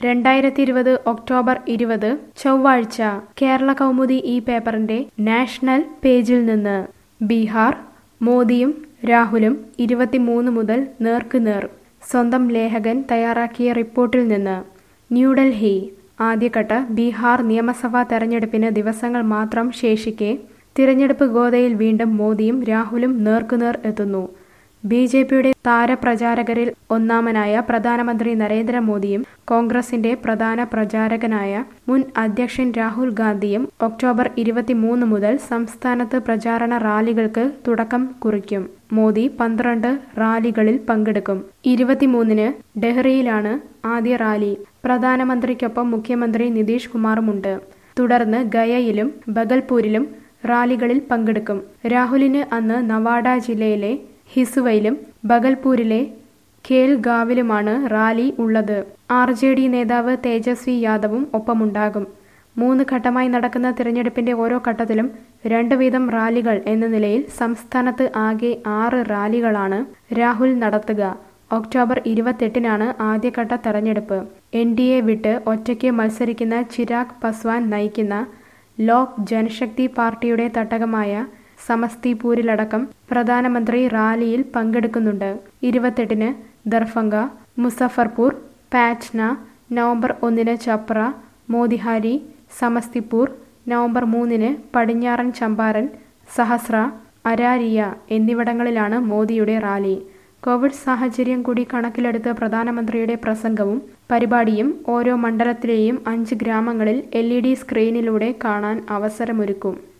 രണ്ടായിരത്തി ഇരുപത് ഒക്ടോബർ ഇരുപത് ചൊവ്വാഴ്ച കേരള കൗമുദി ഈ പേപ്പറിന്റെ നാഷണൽ പേജിൽ നിന്ന് ബീഹാർ മോദിയും രാഹുലും ഇരുപത്തിമൂന്ന് മുതൽ നേർക്കുനേർ സ്വന്തം ലേഖകൻ തയ്യാറാക്കിയ റിപ്പോർട്ടിൽ നിന്ന് ന്യൂഡൽഹി ആദ്യഘട്ട ബീഹാർ നിയമസഭാ തെരഞ്ഞെടുപ്പിന് ദിവസങ്ങൾ മാത്രം ശേഷിക്കെ തിരഞ്ഞെടുപ്പ് ഗോതയിൽ വീണ്ടും മോദിയും രാഹുലും നേർക്കുനേർ എത്തുന്നു ബി ജെ പിയുടെ താരപ്രചാരകരിൽ ഒന്നാമനായ പ്രധാനമന്ത്രി നരേന്ദ്രമോദിയും കോൺഗ്രസിന്റെ പ്രധാന പ്രചാരകനായ മുൻ അധ്യക്ഷൻ രാഹുൽ ഗാന്ധിയും ഒക്ടോബർ ഇരുപത്തിമൂന്ന് മുതൽ സംസ്ഥാനത്ത് പ്രചാരണ റാലികൾക്ക് തുടക്കം കുറിക്കും മോദി പന്ത്രണ്ട് റാലികളിൽ പങ്കെടുക്കും ഇരുപത്തിമൂന്നിന് ഡെഹ്റിയിലാണ് ആദ്യ റാലി പ്രധാനമന്ത്രിക്കൊപ്പം മുഖ്യമന്ത്രി നിതീഷ് കുമാറുമുണ്ട് തുടർന്ന് ഗയയിലും ബഗൽപൂരിലും റാലികളിൽ പങ്കെടുക്കും രാഹുലിന് അന്ന് നവാഡ ജില്ലയിലെ ഹിസുവയിലും ബഗൽപൂരിലെ ഖേൽഗാവിലുമാണ് റാലി ഉള്ളത് ആർ ജെ ഡി നേതാവ് തേജസ്വി യാദവും ഒപ്പമുണ്ടാകും മൂന്ന് ഘട്ടമായി നടക്കുന്ന തിരഞ്ഞെടുപ്പിന്റെ ഓരോ ഘട്ടത്തിലും രണ്ട് വീതം റാലികൾ എന്ന നിലയിൽ സംസ്ഥാനത്ത് ആകെ ആറ് റാലികളാണ് രാഹുൽ നടത്തുക ഒക്ടോബർ ഇരുപത്തെട്ടിനാണ് ആദ്യഘട്ട തെരഞ്ഞെടുപ്പ് എൻ ഡി എ വിട്ട് ഒറ്റയ്ക്ക് മത്സരിക്കുന്ന ചിരാഗ് പസ്വാൻ നയിക്കുന്ന ലോക് ജനശക്തി പാർട്ടിയുടെ തട്ടകമായ സമസ്തിപൂരിലടക്കം പ്രധാനമന്ത്രി റാലിയിൽ പങ്കെടുക്കുന്നുണ്ട് ഇരുപത്തെട്ടിന് ദർഭംഗ മുസഫർപൂർ പാറ്റ്ന നവംബർ ഒന്നിന് ചപ്ര മോതിഹാരി സമസ്തിപൂർ നവംബർ മൂന്നിന് പടിഞ്ഞാറൻ ചമ്പാരൻ സഹസ്ര അരാരിയ എന്നിവിടങ്ങളിലാണ് മോദിയുടെ റാലി കോവിഡ് സാഹചര്യം കൂടി കണക്കിലെടുത്ത് പ്രധാനമന്ത്രിയുടെ പ്രസംഗവും പരിപാടിയും ഓരോ മണ്ഡലത്തിലെയും അഞ്ച് ഗ്രാമങ്ങളിൽ എൽ സ്ക്രീനിലൂടെ കാണാൻ അവസരമൊരുക്കും